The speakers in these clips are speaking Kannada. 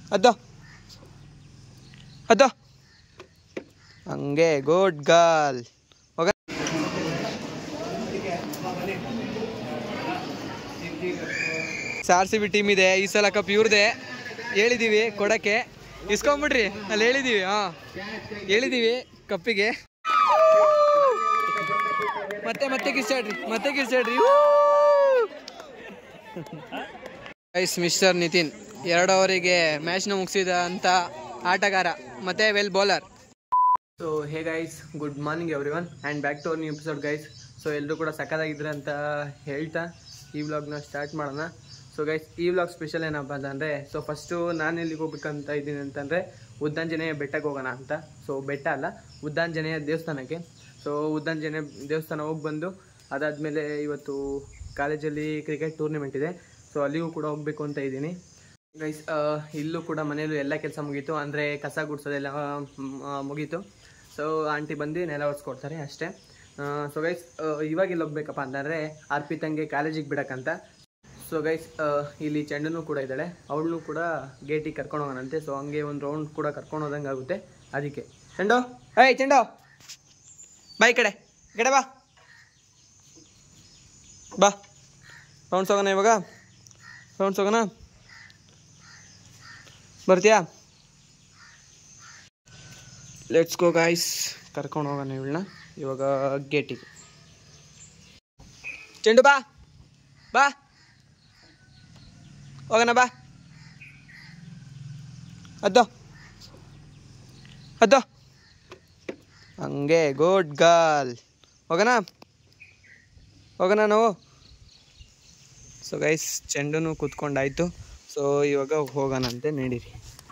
ಅದ್ದೋ ಅದ್ದೋ ಹಂಗೆ ಗುಡ್ ಗರ್ಲ್ ಹೋಗ ಆರ್ ಸಿ ಬಿ ಟೀಮ್ ಇದೆ ಈ ಸಲ ಕಪ್ ಇವ್ರದೆ ಹೇಳಿದೀವಿ ಕೊಡಕ್ಕೆ ಇಸ್ಕೊಂಬಿಡ್ರಿ ಅಲ್ಲಿ ಹೇಳಿದೀವಿ ಹಾ ಹೇಳಿದೀವಿ ಕಪ್ಪಿಗೆ ಮತ್ತೆ ಮತ್ತೆ ಕಿಸ್ಸಾಡ್ರಿ ಮತ್ತೆ ಕಿಸ್ಸಾಡ್ರಿ ಗೈಸ್ ಮಿಸ್ಟರ್ ನಿತಿನ್ ಎರಡು ಅವರಿಗೆ ಮ್ಯಾಚ್ನ ಮುಗಿಸಿದ ಅಂತ ಆಟಗಾರ ಮತ್ತೆ well bowler so hey guys good morning everyone and back to new episode guys so ಎಲ್ಲರೂ ಕೂಡ ಸಕ್ಕತ್ತಾಗಿದ್ರೆ ಅಂತ ಹೇಳ್ತಾ ಈ ವ್ಲಾಗ್ನ ಸ್ಟಾರ್ಟ್ ಮಾಡೋಣ ಸೊ ಗೈಸ್ ಈ ವ್ಲಾಗ್ ಸ್ಪೆಷಲ್ ಏನಪ್ಪ ಅಂತಂದರೆ ಸೊ ಫಸ್ಟು ನಾನು ಎಲ್ಲಿಗೆ ಹೋಗ್ಬೇಕಂತ ಇದ್ದೀನಿ ಅಂತಂದರೆ ಉದ್ದಾಂಜನೇಯ ಬೆಟ್ಟಕ್ಕೆ ಹೋಗೋಣ ಅಂತ ಸೊ ಬೆಟ್ಟ ಅಲ್ಲ ಉದ್ದಾಂಜನೇಯ ದೇವಸ್ಥಾನಕ್ಕೆ ಸೊ ಉದ್ದಾಂಜನೇಯ ದೇವಸ್ಥಾನ ಹೋಗಿ ಬಂದು ಅದಾದಮೇಲೆ ಇವತ್ತು ಕಾಲೇಜಲ್ಲಿ ಕ್ರಿಕೆಟ್ ಟೂರ್ನಿಮೆಂಟ್ ಇದೆ ಸೊ ಅಲ್ಲಿಗೂ ಕೂಡ ಹೋಗಬೇಕು ಅಂತ ಇದ್ದೀನಿ ಗೈಸ್ ಇಲ್ಲೂ ಕೂಡ ಮನೇಲೂ ಎಲ್ಲ ಕೆಲಸ ಮುಗೀತು ಅಂದರೆ ಕಸ ಗುಡ್ಸೋದೆಲ್ಲ ಮ್, ಮುಗೀತು ಸೊ ಆಂಟಿ ಬಂದು ನೆಲ ಒರೆಸ್ಕೊಡ್ತಾರೆ ಅಷ್ಟೇ ಸೊ ಗೈಸ್ ಇವಾಗ ಇಲ್ಲಿ ಹೋಗ್ಬೇಕಪ್ಪ ಅಂತಂದರೆ ಅರ್ಪಿತಂಗೆ ಕಾಲೇಜಿಗೆ ಬಿಡಕ್ಕಂತ ಸೊ ಗೈಸ್ ಇಲ್ಲಿ ಚೆಂಡನು ಕೂಡ ಇದ್ದಾಳೆ ಅವಳನ್ನು ಕೂಡ ಗೇಟಿಗೆ ಕರ್ಕೊಂಡು ಹೋಗೋಣಂತೆ ಸೊ ಹಂಗೆ ಒಂದು ರೌಂಡ್ ಕೂಡ ಕರ್ಕೊಂಡು ಹೋದಂಗೆ ಆಗುತ್ತೆ ಅದಕ್ಕೆ ಚೆಂಡು ಏಯ್ ಚೆಂಡು ಬಾ ಈ ಕಡೆ ಈ ಕಡೆ ಬಾ ಬಾ ರೌಂಡ್ಸ್ ಹೋಗೋಣ ಇವಾಗ ರೌಂಡ್ಸ್ ಹೋಗೋಣ ಬರ್ತೀಯಾ ಲೆಟ್ಸ್ ಗೋ ಗಾಯ್ಸ್ ಕರ್ಕೊಂಡು ಹೋಗೋಣ ಇವಳನ್ನ ಇವಾಗ ಗೇಟಿಗೆ ಚೆಂಡು ಬಾ ಬಾ ಹೋಗೋಣ ಬಾ ಅದ್ದೋ ಅದ್ದೋ ಹಂಗೆ ಗುಡ್ ಗರ್ಲ್ ಹೋಗೋಣ ಹೋಗೋಣ ನಾವು ಸೊ ಗೈಸ್ ಚೆಂಡನು ಕೂತ್ಕೊಂಡಾಯ್ತು ಸೊ ಇವಾಗ ಹೋಗೋಣಂತೆ ನಡೀರಿ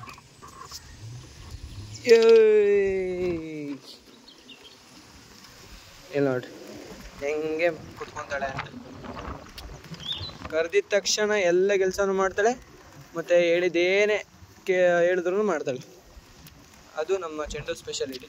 ಇಲ್ಲಿ ನೋಡ್ರಿ ಹೆಂಗೆ ಕುತ್ಕೊಂತಾಳೆ ಅಂತ ಕರೆದಿದ ತಕ್ಷಣ ಎಲ್ಲ ಕೆಲಸನೂ ಮಾಡ್ತಾಳೆ ಮತ್ತೆ ಹೇಳಿದ್ದೇನೆ ಕೇ ಹೇಳಿದ್ರು ಮಾಡ್ತಾಳೆ ಅದು ನಮ್ಮ ಚೆಂಡು ಸ್ಪೆಷಾಲಿಟಿ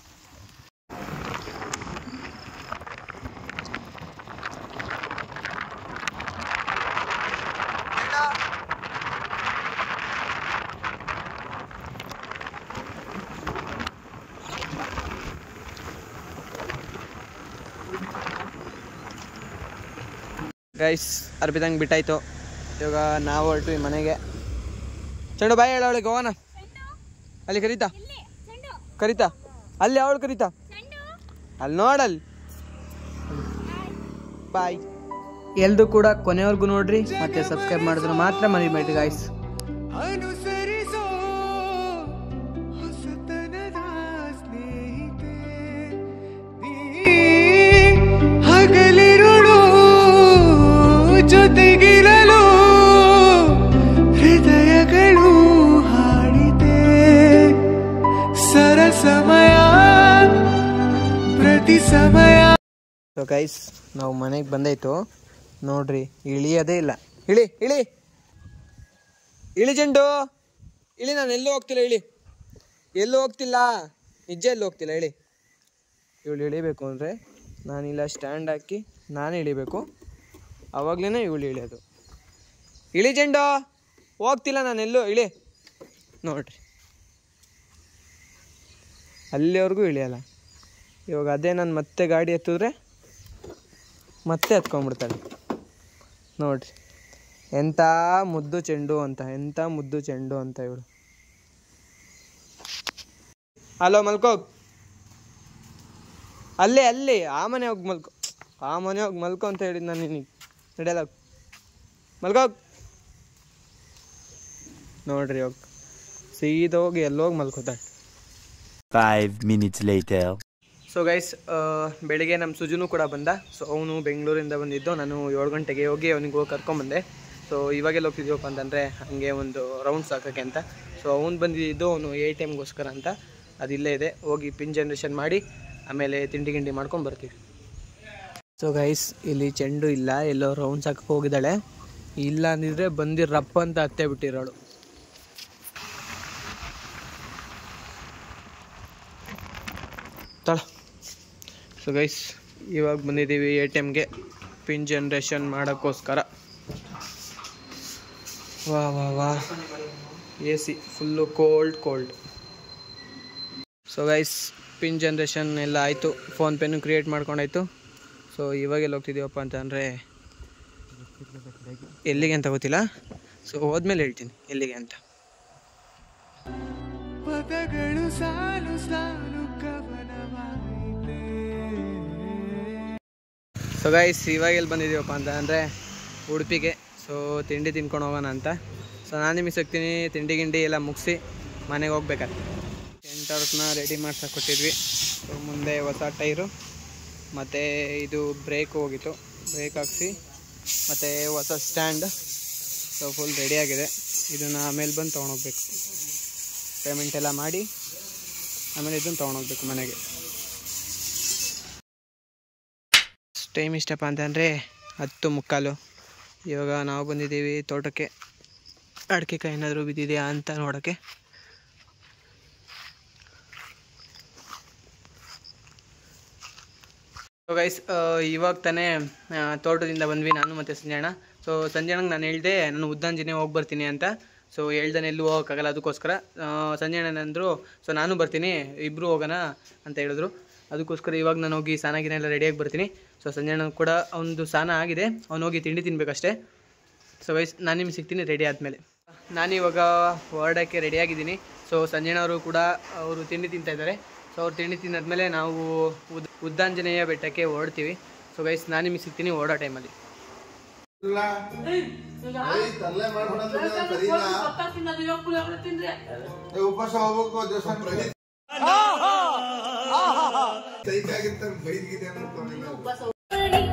ಗೈಸ್ ಅರ್ಬಿದಂಗೆ ಬಿಟ್ಟಾಯ್ತು ಇವಾಗ ನಾವು ಹೊರಟ್ವಿ ಮನೆಗೆ ಚೆಂಡು ಬಾಯ್ ಹೇಳ ಅವಳಿಗೆ ಹೋಗೋಣ ಅಲ್ಲಿ ಕರೀತಾ ಕರೀತಾ ಅಲ್ಲಿ ಅವಳು ಕರೀತಾ ಅಲ್ಲಿ ನೋಡಲ್ಲಿ ಬಾಯ್ ಎಲ್ದು ಕೂಡ ಕೊನೆವರೆಗೂ ನೋಡ್ರಿ ಮತ್ತೆ ಸಬ್ಸ್ಕ್ರೈಬ್ ಮಾಡಿದ್ರೆ ಮಾತ್ರ ಮರಿಬೇಡಿ ಗಾಯ್ಸ್ ಅನುಸರಿಸೋ ಹೊಸತನದ ಸ್ನೇಹಿತೆ ನೀ ಹಗಲಿರುಳು ಜೊತೆಗಿರಲು ಹೃದಯಗಳು ಹಾಡಿದೆ ಸರಸಮಯ ಪ್ರತಿ ಸಮಯ ಸೊ ಗೈಸ್ ನಾವು ಮನೆಗೆ ಬಂದಾಯ್ತು ನೋಡ್ರಿ ಇಳಿಯೋದೇ ಇಲ್ಲ ಇಳಿ ಇಳಿ ಇಳಿ ಚೆಂಡು ಇಳಿ ನಾನು ಎಲ್ಲೂ ಹೋಗ್ತಿಲ್ಲ ಇಳಿ ಎಲ್ಲೂ ಹೋಗ್ತಿಲ್ಲ ನಿಜ ಎಲ್ಲೂ ಹೋಗ್ತಿಲ್ಲ ಇಳಿ ಇವಳು ಇಳಿಬೇಕು ಅಂದರೆ ನಾನಿಲ್ಲ ಸ್ಟ್ಯಾಂಡ್ ಹಾಕಿ ನಾನೇ ಇಳಿಬೇಕು ಆವಾಗಲೇ ಇವಳು ಇಳಿಯೋದು ಇಳಿ ಚೆಂಡು ಹೋಗ್ತಿಲ್ಲ ನಾನು ಎಲ್ಲೂ ಇಳಿ ನೋಡ್ರಿ ಅಲ್ಲಿವರೆಗೂ ಇಳಿಯಲ್ಲ ಇವಾಗ ಅದೇ ನಾನು ಮತ್ತೆ ಗಾಡಿ ಎತ್ತಿದ್ರೆ ಮತ್ತೆ ಹತ್ಕೊಂಡ್ಬಿಡ್ತಾಳೆ ನೋಡ್ರಿ ಎಂಥ ಮುದ್ದು ಚೆಂಡು ಅಂತ ಎಂಥ ಮುದ್ದು ಚೆಂಡು ಅಂತ ಇವಳು ಹಲೋ ಮಲ್ಕೋ ಅಲ್ಲೇ ಅಲ್ಲಿ ಆ ಮನೆ ಹೋಗಿ ಮಲ್ಕೋ ಆ ಮನೆ ಹೋಗಿ ಮಲ್ಕೋ ಅಂತ ಹೇಳಿದ್ ನಾನು ನಿನಗೆ ನಡೆಯಲ್ಲ ಮಲ್ಕೋ ನೋಡ್ರಿ ಹೋಗಿ ಸೀದಾ ಹೋಗಿ ಎಲ್ಲೋಗಿ ಮಲ್ಕೋತಾಳೆ Five minutes later. So guys ಬೆಳಿಗ್ಗೆ ನಮ್ಮ ಸುಜುನು ಕೂಡ ಬಂದ ಸೊ ಅವನು ಬೆಂಗಳೂರಿಂದ ಬಂದಿದ್ದು ನಾನು ಏಳು ಗಂಟೆಗೆ ಹೋಗಿ ಅವನಿಗೆ ಹೋಗಿ ಕರ್ಕೊಂಬಂದೆ ಸೊ ಇವಾಗೆಲ್ಲ ಹೋಗ್ತಿದ್ದೀವಪ್ಪ ಅಂತಂದರೆ ಹಾಗೆ ಒಂದು ರೌಂಡ್ಸ್ ಹಾಕೋಕ್ಕೆ ಅಂತ ಸೊ ಅವ್ನು ಬಂದಿದ್ದು ಅವನು ಎ ಟಿ ಎಮ್ಗೋಸ್ಕರ ಅಂತ ಅದಿಲ್ಲೇ ಇದೆ ಹೋಗಿ ಪಿನ್ ಜನ್ರೇಷನ್ ಮಾಡಿ ಆಮೇಲೆ ತಿಂಡಿ ಗಿಂಡಿ ಮಾಡ್ಕೊಂಡು ಬರ್ತೀವಿ ಸೊ ಗೈಸ್ ಇಲ್ಲಿ ಚೆಂಡು ಇಲ್ಲ ಎಲ್ಲೋ ರೌಂಡ್ಸ್ ಹಾಕಕ್ಕೆ ಹೋಗಿದ್ದಾಳೆ ಇಲ್ಲ ಅಂದಿದ್ರೆ ಬಂದು ರಪ್ಪ ಅಂತ ಹತ್ತೇ ಬಿಟ್ಟಿರೋಳು ತಳ ಸೊ ಗೈಸ್ ಇವಾಗ ಬಂದಿದ್ದೀವಿ ಎ ಟಿ ಎಮ್ಗೆ ಪಿನ್ ಜನ್ರೇಷನ್ ಮಾಡೋಕ್ಕೋಸ್ಕರ ವಾ ವಾ ವಾ A C full cold cold so guys pin generation ಎಲ್ಲ ಆಯಿತು ಫೋನ್ ಪೇನು ಕ್ರಿಯೇಟ್ ಮಾಡ್ಕೊಂಡಾಯ್ತು ಸೊ ಇವಾಗೆಲ್ಲ ಹೋಗ್ತಿದ್ದೀವಪ್ಪ ಅಂತ ಅಂದರೆ ಎಲ್ಲಿಗೆ ಅಂತ ಗೊತ್ತಿಲ್ಲ ಸೊ ಹೋದ್ಮೇಲೆ ಹೇಳ್ತೀನಿ ಎಲ್ಲಿಗೆ ಅಂತ ಪದಗಳು ಸಾಲು ಸಾಲು ಕವನವಾಯಿತೆ ಸೊ ಗೈಸ್ ಇವಾಗ ಎಲ್ಲಿ ಬಂದಿದ್ದೀವಪ್ಪ ಅಂತ ಅಂದರೆ ಉಡುಪಿಗೆ ಸೊ ತಿಂಡಿ ತಿನ್ಕೊಂಡು ಹೋಗೋಣ ಅಂತ ಸೊ ನಾನು ನಿಮಗೆ ಸಿಗ್ತೀನಿ ತಿಂಡಿ ಗಿಂಡಿ ಎಲ್ಲ ಮುಗಿಸಿ ಮನೆಗೆ ಹೋಗ್ಬೇಕಾಗ್ತದೆ ಸೆಂಟರ್ಸ್ನ ರೆಡಿ ಮಾಡ್ಸಕ್ಕೆ ಕೊಟ್ಟಿದ್ವಿ ಸೊ ಮುಂದೆ ಹೊಸ ಟೈರು ಮತ್ತು ಇದು ಬ್ರೇಕ್ ಹೋಗಿತ್ತು ಬ್ರೇಕ್ ಹಾಕ್ಸಿ ಮತ್ತು ಹೊಸ ಸ್ಟ್ಯಾಂಡ್ ಸೊ ಫುಲ್ ರೆಡಿಯಾಗಿದೆ ಇದನ್ನು ಆಮೇಲೆ ಬಂದು ತೊಗೊಂಡೋಗ್ಬೇಕು ಪೇಮೆಂಟ್ ಎಲ್ಲ ಮಾಡಿ ಆಮೇಲೆ ಇದನ್ನು ತೊಗೊಂಡೋಗ್ಬೇಕು ಮನೆಗೆ ಟೈಮ್ ಇಷ್ಟಪ್ಪ ಅಂತಂದರೆ ಹತ್ತು ಮುಕ್ಕಾಲು ಇವಾಗ ನಾವು ಬಂದಿದ್ದೀವಿ ತೋಟಕ್ಕೆ ಅಡಿಕೆ ಕಾಯಿ ಏನಾದರೂ ಬಿದ್ದಿದೆಯಾ ಅಂತ ನೋಡೋಕ್ಕೆ ಸೊ ಗೈಸ್ ಇವಾಗ ತಾನೇ ಆ, ತೋಟದಿಂದ ಬಂದ್ವಿ ನಾನು ಮತ್ತು ಸಂಜಯಣ್ಣ ಸೊ ಸಂಜಯಣ್ಣಗೆ ನಾನು ಹೇಳಿದೆ ನಾನು ಉದ್ದಾಂಜನೆ ಹೋಗಿ ಬರ್ತೀನಿ ಅಂತ ಸೊ ಹೇಳ್ದಾನೆ ಎಲ್ಲೂ ಹೋಗೋಕ್ಕಾಗಲ್ಲ ಅದಕ್ಕೋಸ್ಕರ ಆ, ಸಂಜಯಣ್ಣ ಅಂದರು ಸೊ ನಾನು ಬರ್ತೀನಿ ಇಬ್ಬರು ಹೋಗೋಣ ಅಂತ ಹೇಳಿದ್ರು ಅದಕ್ಕೋಸ್ಕರ ಇವಾಗ ನಾನು ಹೋಗಿ ಸ್ನಾನ ಎಲ್ಲ ರೆಡಿಯಾಗಿ ಬರ್ತೀನಿ ಸೊ ಸಂಜಯಣ್ಣ ಕೂಡ ಅವನದು ಸ್ನಾನ ಆಗಿದೆ ಅವ್ನು ಹೋಗಿ ತಿಂಡಿ ತಿನ್ಬೇಕಷ್ಟೇ ಸೊ ವೈಸ್ ನಾನು ನಿಮ್ಗೆ ಸಿಗ್ತೀನಿ ರೆಡಿ ಆದಮೇಲೆ ನಾನಿವಾಗ ಹೊರಡೋಕ್ಕೆ ರೆಡಿಯಾಗಿದ್ದೀನಿ ಸೊ ಸಂಜಯನವರು ಕೂಡ ಅವರು ತಿಂಡಿ ತಿಂತಾ ಇದ್ದಾರೆ ಸೊ ಅವ್ರು ತಿಂಡಿ ತಿಂದಾದ್ಮೇಲೆ ನಾವು ಉದ್ ಉದ್ದಾಂಜನೇಯ ಬೆಟ್ಟಕ್ಕೆ ಹೊರಡ್ತೀವಿ ಸೊ ಗೈಸ್ ನಾನು ನಿಮಗೆ ಸಿಗ್ತೀನಿ ಓಡೋ ಟೈಮಲ್ಲಿ ಉಪವಾಸ ಹೋಗ್ಬೇಕು ದೇವಸ್ಥಾನ ಸೈಕಾಗಿರ್ತಾರೆ ಬೈದ್ಗಿದೆ ಅನ್ಕೊಂಡಿಲ್ಲ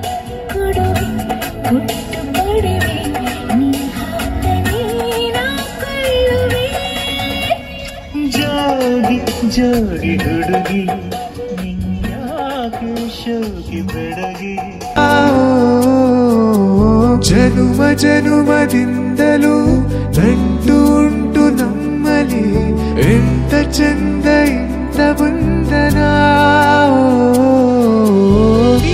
ಜೋಗಿ ಜೋಗಿ ಹುಡುಗಿ ನಿನ್ಯಾಕೆ ಶೋಗಿ ಬೆಡಗಿ ಜನುಮ ಜನುಮದಿಂದಲೂ ನಂಟು ಉಂಟು ನಮ್ಮಲ್ಲಿ ಎಂತ ಚಂದ ಇಂತ ಬಂಧನ ನೀ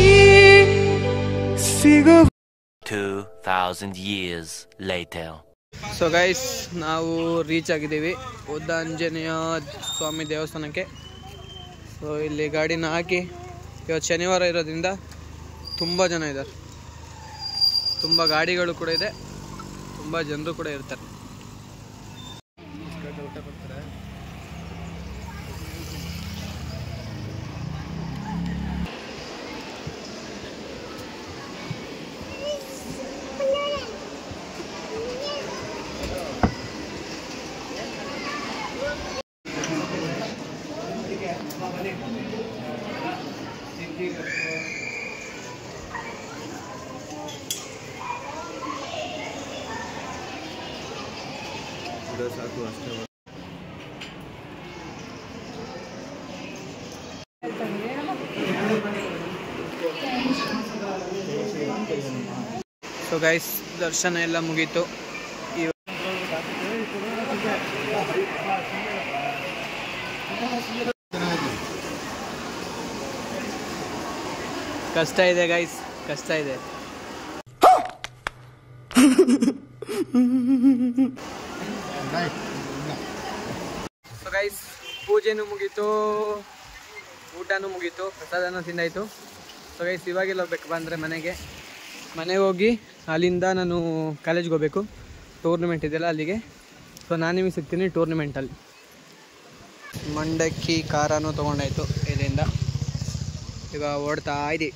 ಸಿಗೋ 2000 years later. ಸೊ ಗೈಸ್ ನಾವು ರೀಚ್ ಆಗಿದ್ದೀವಿ ಉದ್ದಾಂಜನೇಯ ಸ್ವಾಮಿ ದೇವಸ್ಥಾನಕ್ಕೆ ಸೊ ಇಲ್ಲಿ ಗಾಡಿನ ಹಾಕಿ ಇವತ್ತು ಶನಿವಾರ ಇರೋದ್ರಿಂದ ತುಂಬ ಜನ ಇದ್ದಾರೆ ತುಂಬ ಗಾಡಿಗಳು ಕೂಡ ಇದೆ ತುಂಬ ಜನರು ಕೂಡ ಇರ್ತಾರೆ ಸೊ ಗೈಸ್ ದರ್ಶನ ಎಲ್ಲ ಮುಗೀತು ಇವ- ಕಷ್ಟ ಇದೆ ಗೈಸ್ ಕಷ್ಟ ಇದೆ ಸೊ ಗೈಸ್ ಪೂಜೆನೂ ಮುಗೀತು ಊಟನೂ ಮುಗೀತು ಪ್ರಸಾದನೂ ತಿಂದಾಯ್ತು ಸೊ ಗೈಸ್ ಇವಾಗೆಲ್ಲ ಹೋಗ್ಬೇಕು ಬಂದರೆ ಮನೆಗೆ ಮನೆಗೆ ಹೋಗಿ ಅಲ್ಲಿಂದ ನಾನು ಕಾಲೇಜ್ಗೆ ಹೋಗ್ಬೇಕು ಟೂರ್ನಮೆಂಟ್ ಇದೆಯಲ್ಲ ಅಲ್ಲಿಗೆ ಸೊ ನಾನು ನಿಮಗೆ ಸಿಗ್ತೀನಿ ಟೂರ್ನಮೆಂಟಲ್ಲಿ ಮಂಡಕ್ಕಿ ಖಾರನೂ ತೊಗೊಂಡಾಯ್ತು ಇಲ್ಲಿಂದ ಈಗ ಓಡ್ತಾ ಇದ್ದೀವಿ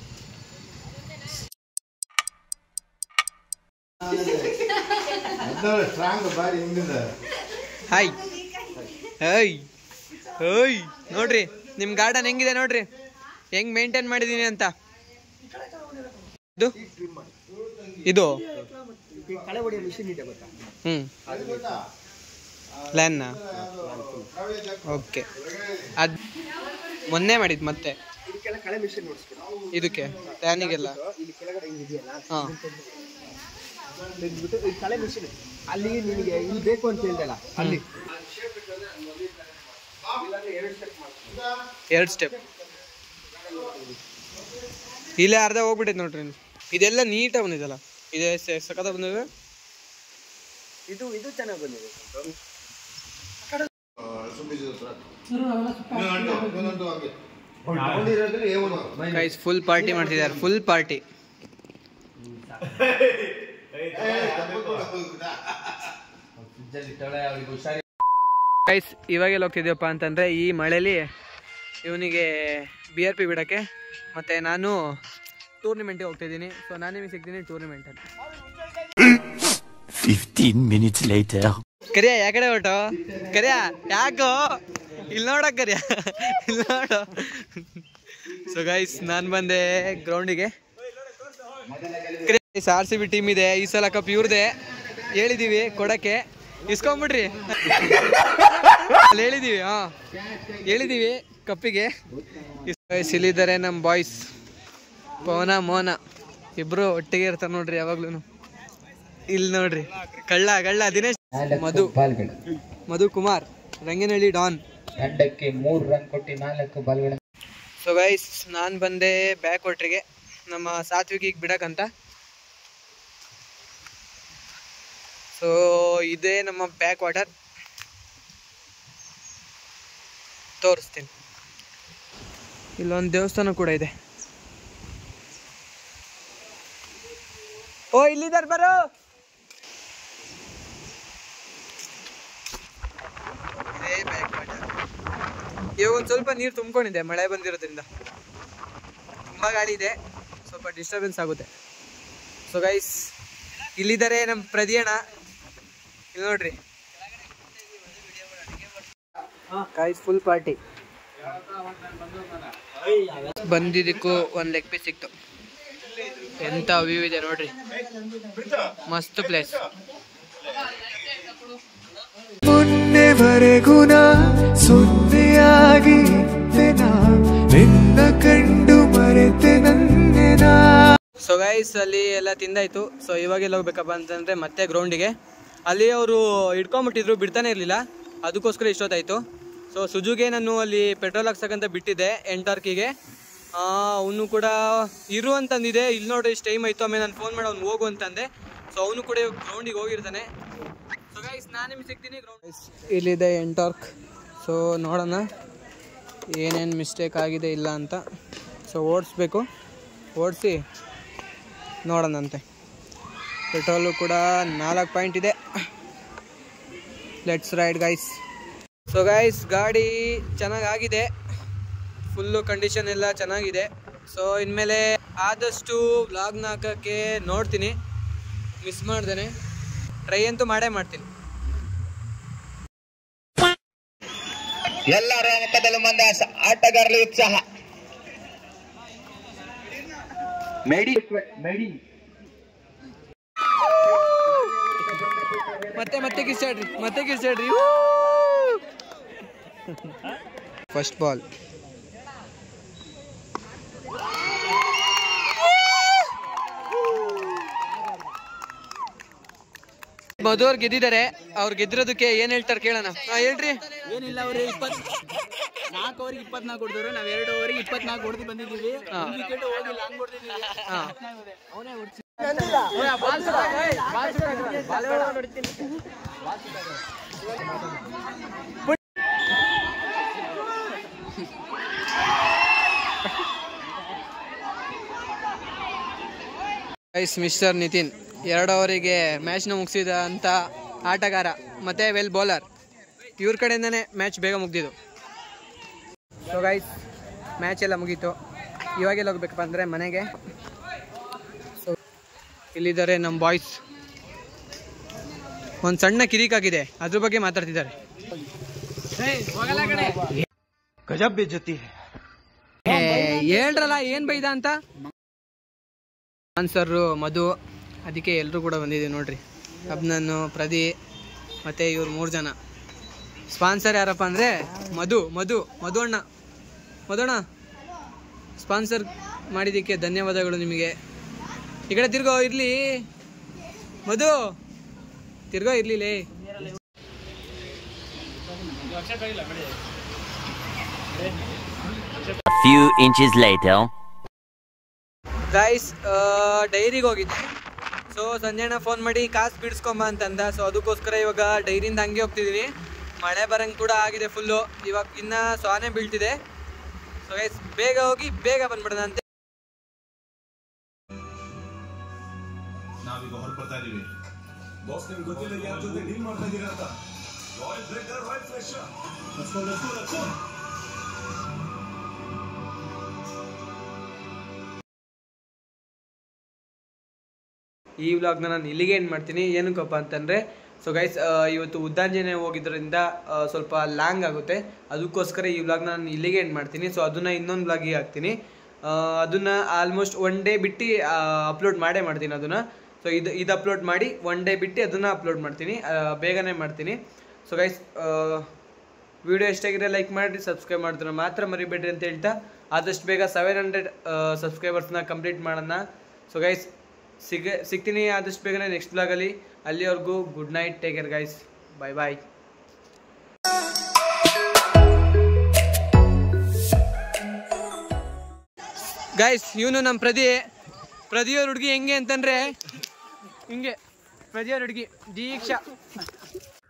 ಸ್ಟ್ರಾಂಗ್ ಬಾರಿ ಹಿಂದಿಂದ ಹಾಯ್ ಹೇಯ್ ಹೇಯ್ ನೋಡ್ರಿ ನಿಮ್ಮ ಗಾರ್ಡನ್ ಹೆಂಗಿದೆ ನೋಡ್ರಿ ಹೆಂಗ್ ಮೇಂಟೈನ್ ಮಾಡಿದೀನಿ ಅಂತ ಇದು ಇದು ಹ್ಮ್ ಪ್ಲ್ಯಾನ್ನ ಓಕೆ ಅದ್ ಮೊನ್ನೆ ಮಾಡಿದ್ ಮತ್ತೆ ಇದಕ್ಕೆ ಪ್ಲ್ಯಾನಿಗೆಲ್ಲ ಹಾಂ ಕಳೆ ಮಿಷಿನ್ ಅಲ್ಲಿ ನಿನಗೆ ಇಲ್ಲಿ ಬೇಕು ಅಂತ ಹೇಳ್ದಲ್ಲ ಅಲ್ಲಿ ಎರಡು ಸ್ಟೆಪ್ ಇಲ್ಲೇ ಅರ್ಧ ಹೋಗ್ಬಿಟ್ಟೈತೆ ನೋಡ್ರಿ ಇದೆಲ್ಲ ನೀಟಾಗಿ ಬಂದಿದಲ್ಲ ಇದೆ ಸಖತ್ತ ಬಂದಿದೆ ಇದು ಇದು ಚೆನ್ನಾಗಿ ಬಂದಿದೆ ಗೈಸ್ ಫುಲ್ ಪಾರ್ಟಿ ಮಾಡ್ತಿದ್ದಾರೆ ಫುಲ್ ಪಾರ್ಟಿ ಗೈಸ್ ಇವಾಗೆಲ್ಲ ಹೋಗ್ತಿದ್ದೀವಪ್ಪ ಅಂತಂದ್ರೆ ಈ ಮಳೆಲಿ ಇವನಿಗೆ ಬಿ ಆರ್ ಪಿ ಬಿಡೋಕ್ಕೆ ಮತ್ತೆ ನಾನು ಟೂರ್ನಿಮೆಂಟಿಗೆ ಹೋಗ್ತಿದ್ದೀನಿ ಸೊ ನಾನು ನಿಮಗೆ ಸಿಗ್ತೀನಿ ಟೂರ್ನಿಮೆಂಟಲ್ಲಿ 15 minutes later. ಕರಿಯ ಯಾ ಕಡೆ ಹೊರಟು ಕರಿಯ ಯಾಕೋ ಇಲ್ಲಿ ನೋಡ ಕರಿಯ ಇಲ್ಲಿ ನೋಡು ಸೊ ಗೈಸ್ ನಾನು ಬಂದೆ ಗ್ರೌಂಡಿಗೆ ಆರ್ ಸಿ ಬಿ ಟೀಮ್ ಇದೆ ಈ ಸಲ ಕಪ್ ಇವ್ರದೆ ಹೇಳಿದೀವಿ ಕೊಡಕ್ಕೆ ಇಸ್ಕೊಂಬಿಡ್ರಿ ಅಲ್ಲಿ ಹೇಳಿದೀವಿ ಹಾ ಹೇಳಿದೀವಿ ಕಪ್ಪಿಗೆ ಗೈಸ್ ಇಲ್ಲಿದ್ದಾರೆ ನಮ್ಮ ಬಾಯ್ಸ್ ಪವನ ಮೋನ ಇಬ್ರು ಒಟ್ಟಿಗೆ ಇರ್ತಾರೆ ನೋಡ್ರಿ ಯಾವಾಗ್ಲೂ ಇಲ್ಲಿ ನೋಡ್ರಿ ಕಳ್ಳ ಕಳ್ಳ ದಿನೇಶ್ ಮಧು ಬಾಲ್ಗಳು ಮಧು ಕುಮಾರ್ ರಂಗನಹಳ್ಳಿ ಡಾನ್ ತಂಡಕ್ಕೆ ಮೂರು ರನ್ ಕೊಟ್ಟು ನಾಲ್ಕು ಬಾಲ್ಗಳು ಸೊ ಗೈಸ್ ನಾನು ಬಂದೆ ಬ್ಯಾಕ್ ವಾಟ್ರಿಗೆ ನಮ್ಮ ಸಾತ್ವಿಕಿಗೆ ಬಿಡಕ್ಕಂತ ಸೊ ಇದೇ ನಮ್ಮ ಬ್ಯಾಕ್ ವಾಟರ್ ತೋರಿಸ್ತೀನಿ ಇಲ್ಲೊಂದು ದೇವಸ್ಥಾನ ಕೂಡ ಇದೆ ಓ ಇಲ್ಲಿದ್ದಾರೆ ಬರೋ ಇದೇ ಬ್ಯಾಕ್ ವಾಟರ್ ಇವಾಗ ಒಂದು ಸ್ವಲ್ಪ ನೀರು ತುಂಬ್ಕೊಂಡಿದೆ ಮಳೆ ಬಂದಿರೋದ್ರಿಂದ ತುಂಬ ಗಾಳಿ ಇದೆ ಸ್ವಲ್ಪ ಡಿಸ್ಟರ್ಬೆನ್ಸ್ ಆಗುತ್ತೆ ಸೊ ಗೈಸ್ ಇಲ್ಲಿದ್ದಾರೆ ನಮ್ಮ ಪ್ರದಿಯಣ್ಣ ಇಲ್ಲಿ ನೋಡ್ರಿ ಗೈಸ್ ಫುಲ್ ಪಾರ್ಟಿ ಬಂದಿದ್ದಕ್ಕೂ ಒಂದು ಲೆಗ್ ಪೀಸ್ ಸಿಕ್ತು ಎಂಥ ವ್ಯೂ ಇದೆ ನೋಡ್ರಿ ಮಸ್ತ್ ಪ್ಲೇಸ್ ಮೊನ್ನೆವರೆಗೂ ನಾ ಸೊನ್ನೆಯಾಗಿ ಇದ್ದೆ ನಾ ನಿನ್ನ ಕಂಡು ಮರೆತೆ ನನ್ನೆನ ಸೊ ಗೈಸ್ ಅಲ್ಲಿ ಎಲ್ಲ ತಿಂದಾಯ್ತು ಸೊ ಇವಾಗೆಲ್ಲ ಹೋಗ್ಬೇಕಪ್ಪ ಅಂತಂದ್ರೆ ಮತ್ತೆ ಗ್ರೌಂಡಿಗೆ ಅಲ್ಲಿ ಅವರು ಇಟ್ಕೊಂಬಿಟ್ಟಿದ್ರು ಬಿಡ್ತಾನೆ ಇರಲಿಲ್ಲ ಅದಕ್ಕೋಸ್ಕರ ಇಷ್ಟೊತ್ತಾಯ್ತು ಸೊ ಸುಜುಗೆ ನಾನು ಅಲ್ಲಿ ಪೆಟ್ರೋಲ್ ಹಾಕ್ಸಕ್ಕಂತ ಬಿಟ್ಟಿದ್ದೆ ಎಂಟಾರ್ಕಿಗೆ ಅವನು ಕೂಡ ಇರು ಅಂತಂದಿದೆ ಇಲ್ಲಿ ನೋಡ್ರಿ ಇಷ್ಟು ಟೈಮ್ ಆಯ್ತು ಆಮೇಲೆ ನಾನು ಫೋನ್ ಮಾಡಿ ಅವ್ನು ಹೋಗು ಅಂತಂದೆ ಸೊ ಅವನು ಕೂಡ ಗ್ರೌಂಡಿಗೆ ಹೋಗಿರ್ತಾನೆ ಸೊ ಗೈಸ್ ನಾನು ನಿಮ್ಗೆ ಸಿಗ್ತೀನಿ ಗ್ರೌಂಡ್ ಇಲ್ಲಿದೆ ಎಂಟಾರ್ಕ್ ಸೊ ನೋಡೋಣ ಏನೇನು ಮಿಸ್ಟೇಕ್ ಆಗಿದೆ ಇಲ್ಲ ಅಂತ ಸೊ ಓಡಿಸ್ಬೇಕು ಓಡಿಸಿ ನೋಡೋಣಂತೆ ಪೆಟ್ರೋಲು ಕೂಡ ನಾಲ್ಕು ಪಾಯಿಂಟ್ ಇದೆ let's ride guys so guys ಗಾಡಿ ಚೆನ್ನಾಗಾಗಿದೆ ಫುಲ್ಲು ಕಂಡೀಷನ್ ಎಲ್ಲ ಚೆನ್ನಾಗಿದೆ ಸೊ ಇನ್ಮೇಲೆ ಆದಷ್ಟು ವ್ಲಾಗ್ನ ಹಾಕೋಕ್ಕೆ ನೋಡ್ತೀನಿ ಮಿಸ್ ಮಾಡ್ದೇನೆ ಟ್ರೈ ಅಂತೂ ಮಾಡೇ ಮಾಡ್ತೀನಿ ಎಲ್ಲರ ಮುಖದಲ್ಲೂ ಮಂದ ಆಟಗಾರರು ಉತ್ಸಾಹ ಮೇಡಿ ಮೇಡಿ ಮತ್ತೆ ಮತ್ತೆ ಕಿಸ್ಸಾಡ್ರಿ ಮತ್ತೆ ಕಿಸ್ಸಾಡ್ರಿ ಫಸ್ಟ್ ಬಾಲ್ ಮಧು ಅವ್ರು ಗೆದ್ದಿದ್ದಾರೆ ಅವ್ರು ಗೆದ್ದಿರೋದಕ್ಕೆ ಏನ್ ಹೇಳ್ತಾರೆ ಕೇಳೋಣ ಹಾ ಹೇಳ್ರಿ ಏನಿಲ್ಲ ಅವ್ರು ಇಪ್ಪತ್ ನಾಲ್ಕು ಓವರಿಗೆ ಇಪ್ಪತ್ನಾಲ್ಕು ಹೊಡೆದ್ರು ನಾವ್ ಎರಡು ಓವರಿಗೆ ಇಪ್ಪತ್ನಾಲ್ಕು ಹೊಡೆದು ಬಂದಿದ್ದೀವಿ ಹಾ. ಒಂದ್ ವಿಕೆಟ್ ಹೋಗಿಲ್ಲ ಹಂಗ್ ಹೊಡೆದಿದ್ದೀವಿ ಹಾ ಅವನೇ ಹೊಡ್ಸಿ ಗೈಸ್ ಮಿಸ್ಟರ್ ನಿತಿನ್ ಎರಡು ಅವರಿಗೆ ಮ್ಯಾಚ್ನ ಮುಗಿಸಿದ ಅಂತ ಆಟಗಾರ ಮತ್ತೆ ವೆಲ್ ಬೌಲರ್ ಇವ್ರ ಕಡೆಯಿಂದನೇ ಮ್ಯಾಚ್ ಬೇಗ ಮುಗ್ದಿದ್ದು ಸೊ ಗೈಸ್ ಮ್ಯಾಚ್ ಎಲ್ಲ ಮುಗೀತು ಇವಾಗೆಲ್ಲ ಹೋಗ್ಬೇಕಪ್ಪ ಅಂದರೆ ಮನೆಗೆ ಸೊ ಇಲ್ಲಿದ್ದಾರೆ ನಮ್ಮ ಬಾಯ್ಸ್ ಒಂದು ಸಣ್ಣ ಕಿರಿಕಾಗಿದೆ ಅದ್ರ ಬಗ್ಗೆ ಮಾತಾಡ್ತಿದ್ದಾರೆ ಏ, ಹೇಳ್ರಲ್ಲ ಏನ್ ಬೈದ ಅಂತ ಆನ್ಸರು ಮಧು ಅದಕ್ಕೆ ಎಲ್ಲರೂ ಕೂಡ ಬಂದಿದ್ದೀವಿ ನೋಡ್ರಿ ಅಬ್ನನ್ನು ಪ್ರದಿ ಮತ್ತು ಇವ್ರು ಮೂರು ಜನ ಸ್ಪಾನ್ಸರ್ ಯಾರಪ್ಪ ಅಂದರೆ ಮಧು ಮಧು ಮಧು ಅಣ್ಣ ಮಧು ಅಣ್ಣ ಸ್ಪಾನ್ಸರ್ ಮಾಡಿದ್ದಕ್ಕೆ ಧನ್ಯವಾದಗಳು ನಿಮಗೆ ಈ ಕಡೆ ತಿರ್ಗೋ ಇರಲಿ ಮಧು ತಿರ್ಗೋ ಇರ್ಲಿಲೇ A few inches later. Guys ಡೈರಿಗೆ ಹೋಗಿದ್ದೆ ಸೊ ಸಂಜೆಣ್ಣ ಫೋನ್ ಮಾಡಿ ಕಾಸು ಬಿಡಿಸ್ಕೊಂಬ ಅಂತಂದ ಸೊ ಅದಕ್ಕೋಸ್ಕರ ಇವಾಗ ಡೈರಿಯಿಂದ ಹಂಗೆ ಹೋಗ್ತಿದ್ದೀನಿ ಮಳೆ ಬರಂಗೆ ಕೂಡ ಆಗಿದೆ ಫುಲ್ಲು ಇವಾಗ ಇನ್ನ ಸೊನೆ ಬೀಳ್ತಿದೆ ಸೊ ಗೈಸ್ ಬೇಗ ಹೋಗಿ ಬೇಗ ಬಂದ್ಬಿಡೋಣ ಅಂತ ನಾವೀಗ ಹೊರಡ್ತಾ ಇದೀವಿ ಬಾಸ್ ನಿಮ್ಗೆ ಗೊತ್ತಿಲ್ಲ ಯಾರ ಜೊತೆ ಡೀಲ್ ಮಾಡ್ತಾ ಇದೀರ ಅಂತ ರಾಯಲ್ ಬ್ರೆಡ್ ರಾಯಲ್ ಫ್ರೆಶ್ ಈ ವ್ಲಾಗ್ನ ನಾನು ಇಲ್ಲಿಗೆ ಏನು ಮಾಡ್ತೀನಿ ಏನಕ್ಕಪ್ಪ ಅಂತಂದರೆ ಸೊ ಗೈಸ್ ಇವತ್ತು ಉದ್ದಾಂಜನೆ ಹೋಗಿದ್ರಿಂದ ಆ, ಸ್ವಲ್ಪ ಲಾಂಗ್ ಆಗುತ್ತೆ ಅದಕ್ಕೋಸ್ಕರ ಈ ವ್ಲಾಗ್ನ ನಾನು ಇಲ್ಲಿಗೆ ಏನು ಮಾಡ್ತೀನಿ ಸೊ ಅದನ್ನು ಇನ್ನೊಂದು ವ್ಲಾಗಿಗೆ ಹಾಕ್ತೀನಿ ಆ, ಅದನ್ನ ಆಲ್ಮೋಸ್ಟ್ ಒನ್ ಡೇ ಬಿಟ್ಟು ಅಪ್ಲೋಡ್ ಮಾಡೇ ಮಾಡ್ತೀನಿ ಅದನ್ನು ಸೊ ಇದು ಇದು ಅಪ್ಲೋಡ್ ಮಾಡಿ ಒನ್ ಡೇ ಬಿಟ್ಟು ಅದನ್ನು ಅಪ್ಲೋಡ್ ಮಾಡ್ತೀನಿ ಆ, ಬೇಗನೆ ಮಾಡ್ತೀನಿ ಸೊ ಗೈಸ್ ವಿಡಿಯೋ ಎಷ್ಟಾಗಿದೆ ಲೈಕ್ ಮಾಡಿ ಸಬ್ಸ್ಕ್ರೈಬ್ ಮಾಡಿದ್ರೆ ಮಾತ್ರ ಮರಿಬೇಡ್ರಿ ಅಂತ ಹೇಳ್ತಾ ಆದಷ್ಟು ಬೇಗ ಸೆವೆನ್ ಹಂಡ್ರೆಡ್ ಸಬ್ಸ್ಕ್ರೈಬರ್ಸ್ನ ಕಂಪ್ಲೀಟ್ ಮಾಡೋಣ ಸೊ ಗೈಸ್ ಸಿಗ ಸಿಗ್ತೀನಿ ಆದಷ್ಟು ಬೇಗನೆ ನೆಕ್ಸ್ಟ್ ಬ್ಲಾಗಲ್ಲಿ ಅಲ್ಲಿವರೆಗೂ good night take care guys bye bye guys ಇವನು ನಮ್ಮ ಪ್ರದಿ ಪ್ರದಿಯವ್ರ ಹುಡುಗಿ ಹೆಂಗೆ ಅಂತಂದ್ರೆ ಹಿಂಗೆ ಪ್ರದಿಯವ್ರ ಹುಡುಗಿ ದೀಕ್ಷಾ